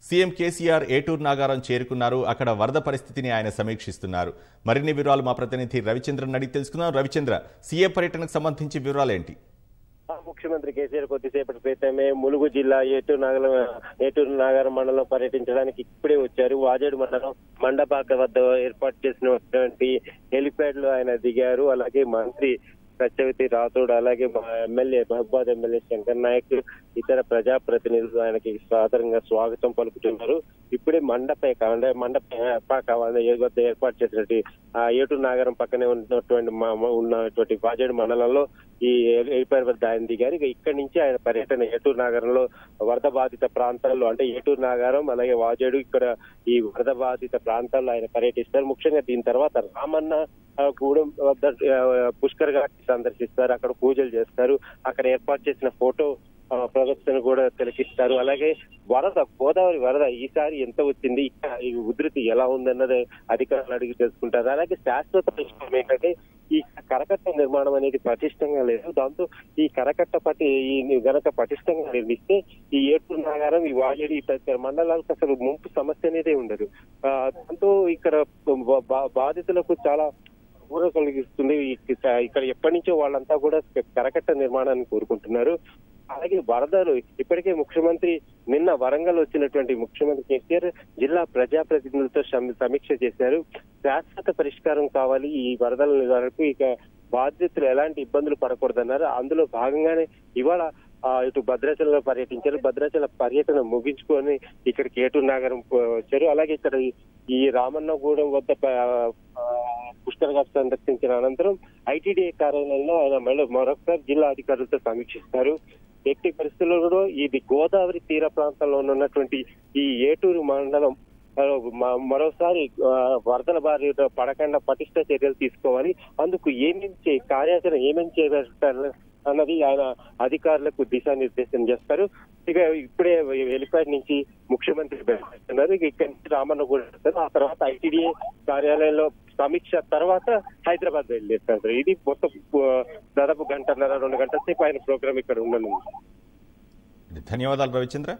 CM KCR ఏటూరు నాగారం చేరుకున్నారు అక్కడ వరద పరిస్థితిని ఆయన సమీక్షిస్తున్నారు మరిన్ని వివరాలు మా ప్రతినిధి రవిచంద్రన్ అడిగి తెలుసుకుందాం రవిచంద్ర సీఎం పర్యటనకు సంబంధించి వివరాలేంటి ముఖ్యమంత్రి కేసీఆర్ కొద్దిసేపటి క్రితమే ములుగు జిల్లా ఏటూరు నాగల ఏటూరు నాగారం మండలం పర్యటించడానికి ఇప్పుడే వచ్చారు వాజేడు మండలం మండపాక వద్ద ఏర్పాటు చేసినటువంటి హెలిప్యాడ్ లో ఆయన దిగారు అలాగే మంత్రి సత్యవతి రాథోడ్ అలాగే మా ఎమ్మెల్యే మహబాద్ ఎమ్మెల్యే శంకర్ నాయక్ ఇతర ప్రజాప్రతినిధులు ఆయనకి సాదరంగా స్వాగతం పలుకుతున్నారు ఇప్పుడే మండపేక అంటే మండపేక వద్ద ఏర్పాటు చేసినట్టు ఆ ఏటూరు నాగరం పక్కనే ఉన్నటువంటి మా- మా- ఉన్నటువంటి వాజేడు మండలంలో ఈ ఎయిర్పోర్ట్ వద్ద ఆయన దిగారు ఇక ఇక్కడి నుంచి ఆయన పర్యటన ఏటూరు నాగరంలో వరద బాధిత ప్రాంతాల్లో అంటే ఏటూరు నాగారం అలాగే వాజేడు ఇక్కడ ఈ వరద బాధిత ప్రాంతాల్లో ఆయన పర్యటిస్తారు ముఖ్యంగా దీని తర్వాత రామన్న ఆ, గూడెం వద్ద ఆ, పుష్కర్ ఘాట్ సందర్శిస్తారు అక్కడ పూజలు చేస్తారు అక్కడ ఏర్పాటు చేసిన ఫోటో ఆ, ప్రదర్శన కూడా తిలకిస్తారు అలాగే వరద గోదావరి వరద ఈసారి ఎంత వచ్చింది ఇక్కడ ఈ ఉధృతి ఎలా ఉందన్నది అధికారులు అడిగి తెలుసుకుంటారు అలాగే శాశ్వత పరిష్కారం ఏంటంటే ఈ కరకట్ట నిర్మాణం అనేది పటిష్టంగా లేదు దాంతో ఈ కరకట్ట పట్టి ఈ గనక పటిష్టంగా నిర్మిస్తే ఈ ఏటూరు నాగారం ఈ వాజేడి ఈ తదితర మండలాలకు అసలు ముంపు సమస్య అనేది ఉండదు ఆ, దాంతో ఇక్కడ బా- బా- బాధితులకు చాలా ఊర కలిగిస్తుంది ఈ- ఇక్కడ ఎప్పటి నుంచో వాళ్ళంతా కూడా కరకట్ట నిర్మాణాన్ని కోరుకుంటున్నారు అలాగే వరదలు ఇప్పటికే ముఖ్యమంత్రి నిన్న వరంగల్ వచ్చినటువంటి ముఖ్యమంత్రి కేసీఆర్ జిల్లా ప్రజాప్రతినిధులతో సమి- సమీక్ష చేశారు శాశ్వత పరిష్కారం కావాలి ఈ వరదల నివారణకు ఇక బాధ్యతలు ఎలాంటి ఇబ్బందులు పడకూడదన్నారు అందులో భాగంగానే ఇవాళ ఆ, ఇటు భద్రాచలంలో పర్యటించారు భద్రాచల పర్యటన ముగించుకొని ఇక్కడికి ఏటూరు నాగరం పో- వచ్చారు అలాగే ఇక్కడ ఈ- ఈ రామన్నగూడెం వద్ద ప- ఆ, పుష్కర్ ఘాట్ సందర్శించిన అనంతరం ఐటీడీఏ కార్యాలయంలో ఆయన మళ్ళీ మరొకసారి జిల్లా అధికారులతో సమీక్షిస్తారు ఎట్టి పరిస్థితుల్లో కూడా ఇది గోదావరి తీర ప్రాంతంలో ఉన్నటువంటి ఈ ఏటూరు మండలం ఆ, మ- మరోసారి ఆ, వరదల బారి పడకుండా పటిష్ట చర్యలు తీసుకోవాలి అందుకు ఏమేమి చే కార్యాచరణ ఏమేమి చేయాలి అన్నది ఆయన అధికారులకు దిశానిర్దేశం చేస్తారు ఇక ఇప్పుడే హెలిప్యాడ్ నుంచి ముఖ్యమంత్రి బయలుదేరుతున్నారు ఇక ఇక్కడి నుంచి రామన్న కూడా వెళ్తారు ఆ తర్వాత ఐటీడీఏ కార్యాలయంలో సమీక్ష తర్వాత హైదరాబాద్ బయలుదేరుతారు ఇది మొత్తం ఆ, దాదాపు గంటన్నర రెండు గంటల సేపు ఆయన ప్రోగ్రామ్ ఇక్కడ ఉండనుంది ధన్యవాదాలు రవిచంద్ర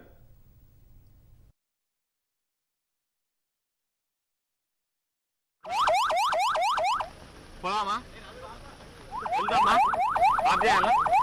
పోదామా వెళ్దామా ఆఫ్ చేయాలా